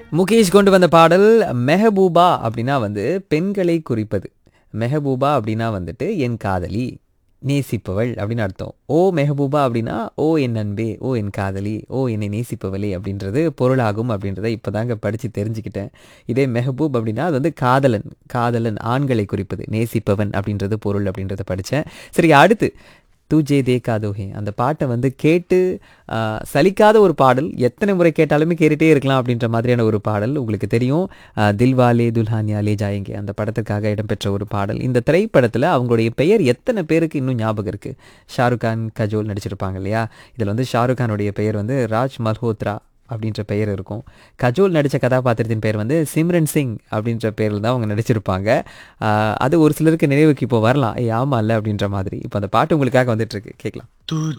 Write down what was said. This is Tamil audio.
முகேஷ் கொண்டு வந்த பாடல் மெஹபூபா அப்படின்னா வந்து பெண்களை குறிப்பது மெஹபூபா அப்படின்னா வந்துட்டு என் காதலி நேசிப்பவள் அப்படின்னு அர்த்தம் ஓ மெஹபூபா அப்படின்னா ஓ என் அன்பே ஓ என் காதலி ஓ என்னை நேசிப்பவளே அப்படின்றது பொருளாகும் அப்படின்றத இப்போதாங்க படித்து தெரிஞ்சுக்கிட்டேன் இதே மெஹபூப் அப்படின்னா அது வந்து காதலன் காதலன் ஆண்களை குறிப்பது நேசிப்பவன் அப்படின்றது பொருள் அப்படின்றத படித்தேன் சரி அடுத்து தூஜே தே காதோஹே அந்த பாட்டை வந்து கேட்டு ஆ, சலிக்காத ஒரு பாடல் எத்தனை முறை கேட்டாலுமே கேட்டுட்டே இருக்கலாம் அப்படின்ற மாதிரியான ஒரு பாடல் உங்களுக்கு தெரியும் ஆ, தில்வாலே துல்ஹானியா லே ஜாயங்கே அந்த படத்துக்காக இடம்பெற்ற ஒரு பாடல் இந்த திரைப்படத்தில் அவங்களுடைய பெயர் எத்தனை பேருக்கு இன்னும் ஞாபகம் இருக்குது ஷாருக் கான் கஜோல் நடிச்சிருப்பாங்க இல்லையா இதில் வந்து ஷாருக் கானுடைய பெயர் வந்து ராஜ் மல்ஹோத்ரா அப்படின்ற பெயர் இருக்கும் கஜோல் நடித்த கதாபாத்திரத்தின் பெயர் வந்து சிம்ரன் சிங் அப்படின்ற பேரில் தான் அவங்க நடிச்சிருப்பாங்க ஆஹ் அது ஒரு சிலருக்கு நினைவுக்கு இப்போ வரலாம் ஏய் ஆமா இல்லை அப்படின்ற மாதிரி இப்போ அந்த பாட்டு உங்களுக்காக வந்துட்டு இருக்கு கேட்கலாம்